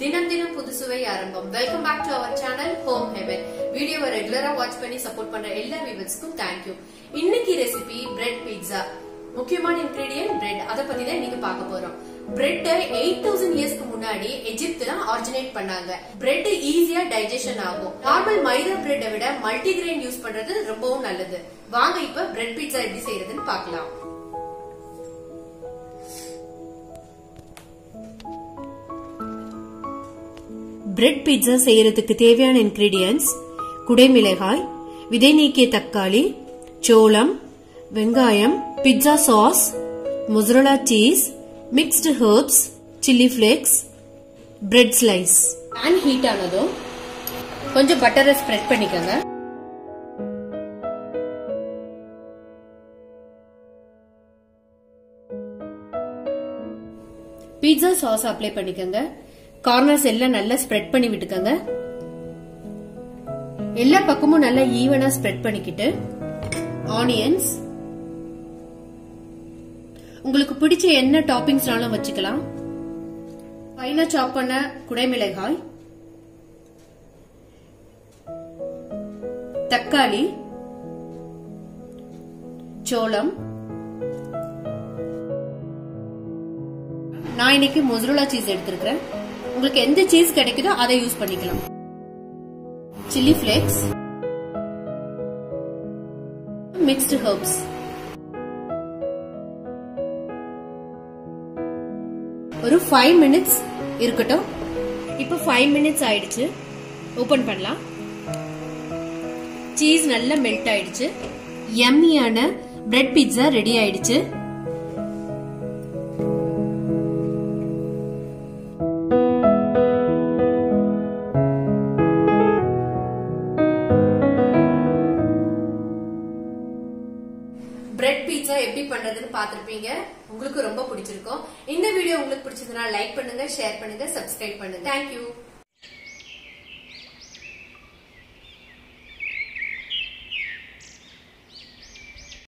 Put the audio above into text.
தினம் தினம் புது சுவை ஆரம்பம் welcome back to our channel Home Heaven வீடியோவை ரெகுலரா வாட்ச் பண்ணி சப்போர்ட் பண்ற எல்லா வியூவர்ஸ்க்கும் தேங்க்யூ இன்னைக்கு ரெசிபி பிரெட் பீட்சா முக்கியமான இன்கிரீடியன்ட் பிரெட் அத பத்தி தான் இன்னைக்கு பார்க்க போறோம் பிரெட் எயிட் தௌசண்ட் இயர்ஸ்க்கு முன்னாடி எஜிப்துல ஆரிஜினேட் பண்ணாங்க பிரெட் ஈஸியா டைஜஷன் ஆகும் நார்மல் மைதா பிரெட்டை விட மல்டிகிரெயின் யூஸ் பண்றது ரொம்பவும் நல்லது வாங்க இப்ப பிரெட் பீட்சா எப்படி செய்யறதுன்னு பார்க்கலாம் பிரெட் பீட்சா செய்யறதுக்கு தேவையான இன்கிரீடியன்ஸ் குடைமிளகாய் விதை நீக்கிய தக்காளி சோளம் வெங்காயம் pizza sauce mozzarella cheese mixed herbs chilli flakes bread slice pan heat ஆனதும் கொஞ்சம் பட்டரை ஸ்ப்ரெட் பண்ணிக்கோங்க பீட்சா சாஸ் அப்ளை பண்ணிக்கோங்க கார்னர்ஸ் எல்லாம் நல்லா ஸ்ப்ரெட் பண்ணி விட்டுக்கோங்க எல்லா பக்கமும் நல்லா ஈவனா ஸ்ப்ரெட் பண்ணிக்கிட்டு ஆனியன்ஸ் உங்களுக்கு பிடிச்ச என்ன டாப்பிங்ஸ்னாலும் வச்சுக்கலாம் ஃபைனா சாப் பண்ண குடைமிளகாய் தக்காளி சோளம் நான் இன்னைக்கு மொசரோலா சீஸ் எடுத்திருக்கிறேன் உங்களுக்கு எந்த சீஸ் கிடைக்குதோ அதை யூஸ் பண்ணிக்கலாம் சில்லி பிளேக்ஸ் மிக்ஸ்டு ஹர்ப்ஸ் ஒரு ஃபைவ் மினிட்ஸ் இருக்கட்டும் இப்போ ஃபைவ் மினிட்ஸ் ஆயிடுச்சு ஓபன் பண்ணலாம் சீஸ் நல்லா மெல்ட் ஆயிடுச்சு யம்மியான பிரெட் பீட்சா ரெடி ஆயிடுச்சு பிரெட் பீட்சா எப்படி பண்றதுன்னு பாத்திருப்பீங்க உங்களுக்கு ரொம்ப பிடிச்சிருக்கும் இந்த வீடியோ உங்களுக்கு பிடிச்சதுன்னா லைக் பண்ணுங்க ஷேர் பண்ணுங்க சப்ஸ்கிரைப் பண்ணுங்க தேங்க்யூ